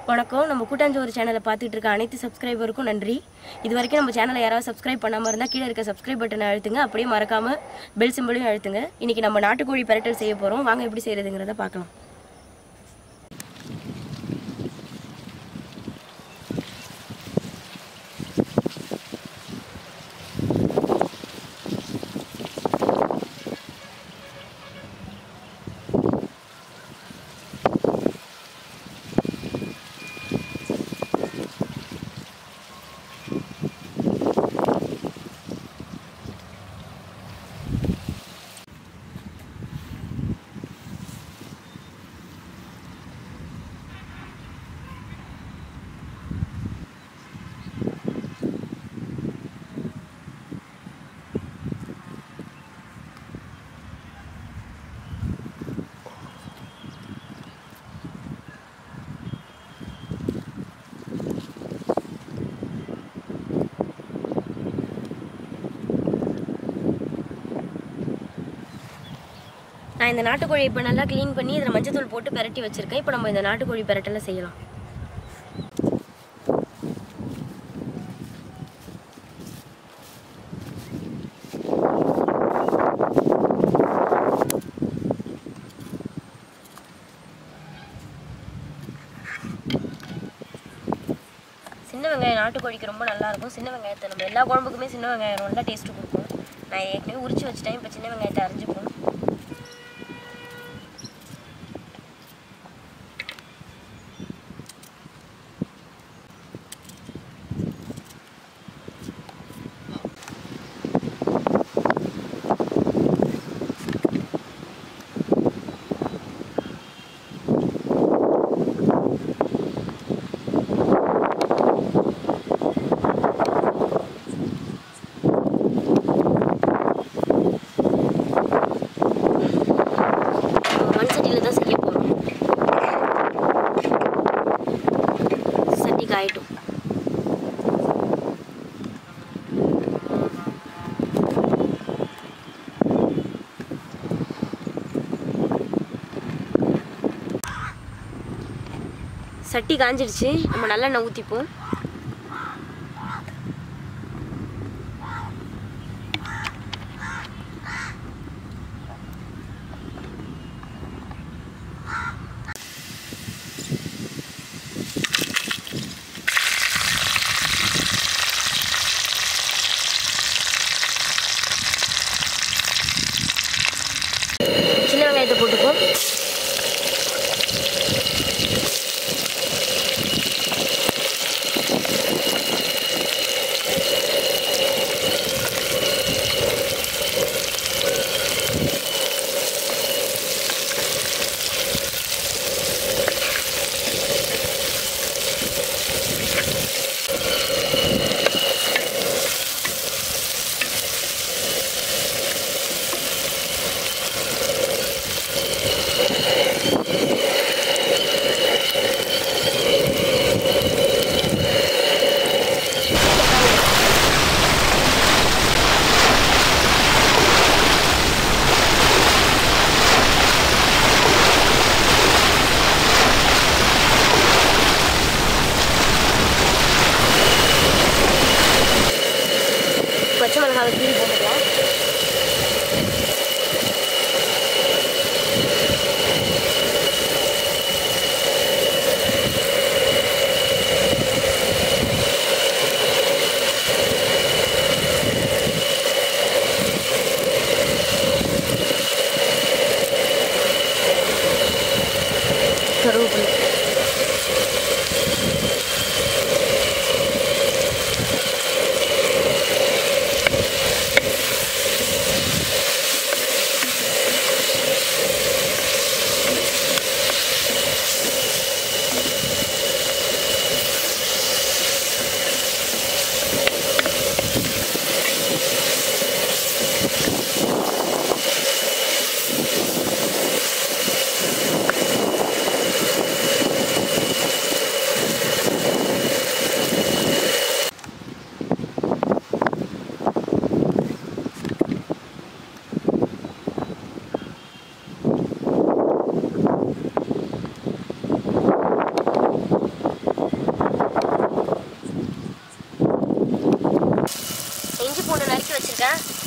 வணக்கம் நம்ம கூட்டாஞ்சோறு சேனலை பார்த்துட்டு இருக்க அனைத்து சப்ஸ்கிரைபருக்கும் நன்றி இது வரைக்கும் நம்ம சேனலை யாராவது சப்ஸ்கிரைப் பண்ணாமல் இருந்தால் கீழே இருக்க சப்ஸ்கிரைப் பட்டனை அழுத்துங்க அப்படியே மறக்காமல் பெல் சிம்பிளையும் அழுத்துங்க இன்னைக்கு நம்ம நாட்டுக்கோழி பெரட்டல் செய்ய போகிறோம் வாங்க எப்படி செய்கிறதுங்கிறத பார்க்கலாம் நான் இந்த நாட்டுக்கோழி இப்போ நல்லா க்ளீன் பண்ணி இதில் மஞ்சத்தூள் போட்டு பெரட்டி வச்சுருக்கேன் இப்போ நம்ம இந்த நாட்டுக்கோழி பெரட்டலை செய்யலாம் சின்ன வெங்காயம் நாட்டுக்கோழிக்கு ரொம்ப நல்லா இருக்கும் சின்ன வெங்காயத்தை நம்ம எல்லா குழம்புக்குமே சின்ன வெங்காயம் நல்லா டேஸ்ட்டு கொடுக்கும் நான் ஏற்கனவே உரிச்சு வச்சுட்டேன் இப்போ சின்ன வெங்காயத்தை அரைஞ்சிப்போம் மண் சட்டியில் தான் செய்ய போகிறோம் சட்டி காயட்டும் சட்டி காஞ்சிடுச்சு நம்ம நல்லெண்ணெய் ஊற்றிப்போம் சின்ன வெங்காயத்தை போட்டுப்போம்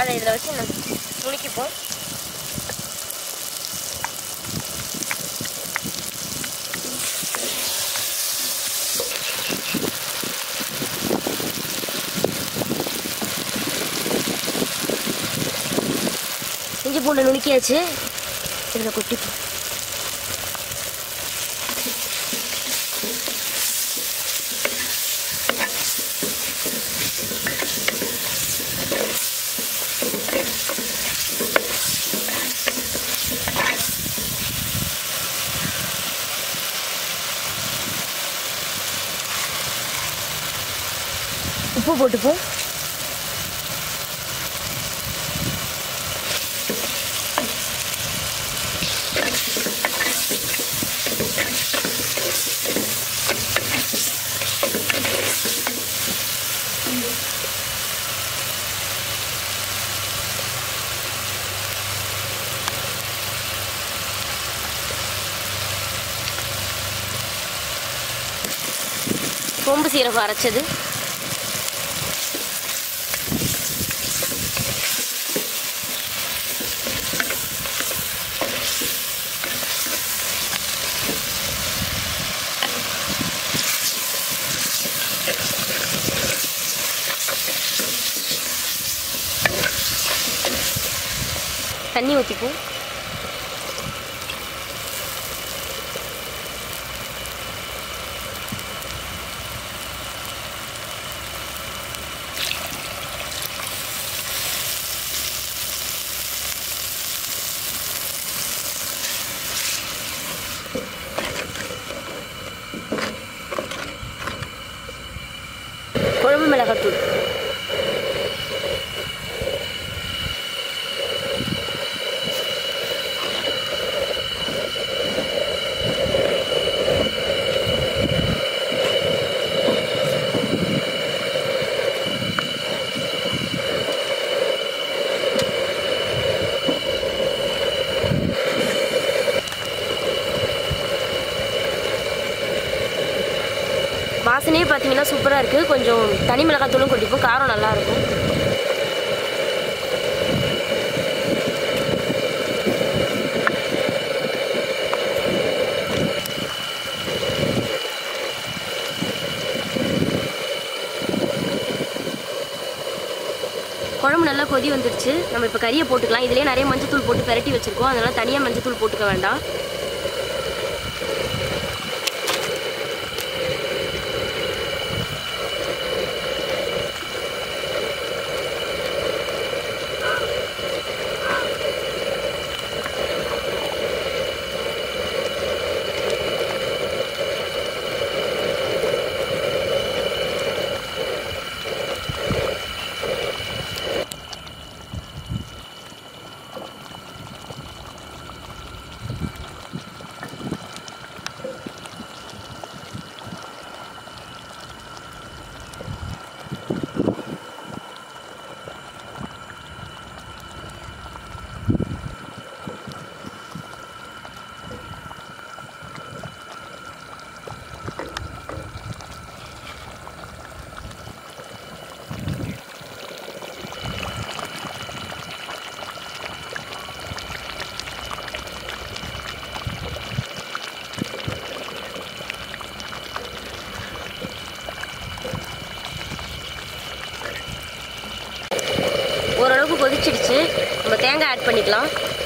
அதை இதில் வச்சு நம்ம நுணுக்கிப்போம் இஞ்சி பூண்டு நுணுக்கியாச்சு இதில் கொட்டிப்போம் உப்பு போட்டுப்போம் கொம்பு சீரகம் அரைச்சது தண்ணி ஊற்றிப்போம் குழம்பு மிளகாத்தூள் வாசனையே பார்த்தீங்கன்னா சூப்பராக இருக்குது கொஞ்சம் தனி மிளகாத்தூளும் கொட்டிப்போம் காரம் நல்லா இருக்கும் குழம்பு நல்லா கொதி வந்துருச்சு நம்ம இப்போ கறியை போட்டுக்கலாம் இதுலேயே நிறைய மஞ்சத்தூள் போட்டு பெரட்டி வச்சுருக்கோம் அதனால் தனியாக மஞ்சத்தூள் போட்டுக்க வேண்டாம் ஓரளவுக்கு கொதிச்சிடுச்சு நம்ம தேங்காய் ஆட் பண்ணிக்கலாம்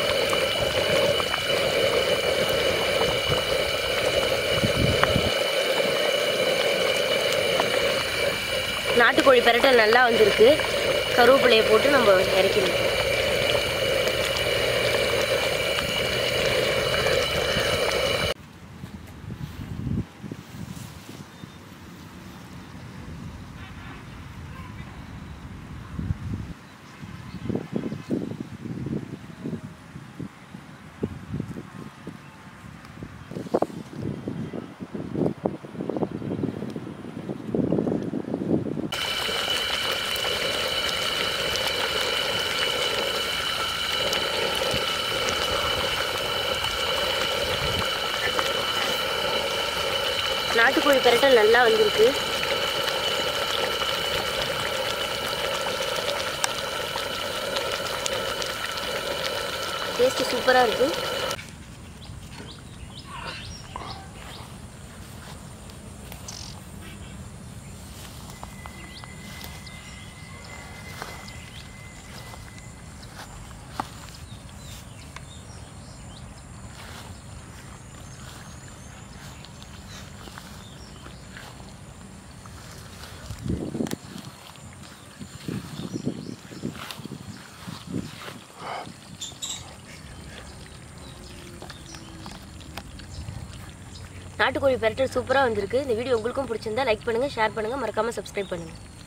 நாட்டுக்கோழி பெரட்டல் நல்லா வந்திருக்கு கருவேப்பிலையை போட்டு நம்ம இறக்கிடணும் நாட்டுக்கோழி பெரட்டல் நல்லா வந்திருக்கு டேஸ்ட்டு சூப்பராக இருக்குது நாட்டுக்கோழி பெரட்டல் சூப்பராக வந்திருக்கு இந்த வீடியோ உங்களுக்கும் பிடிச்சிருந்தா லைக் பண்ணுங்கள் ஷேர் பண்ணுங்கள் மறக்காமல் சப்ஸ்கிரைப் பண்ணுங்கள்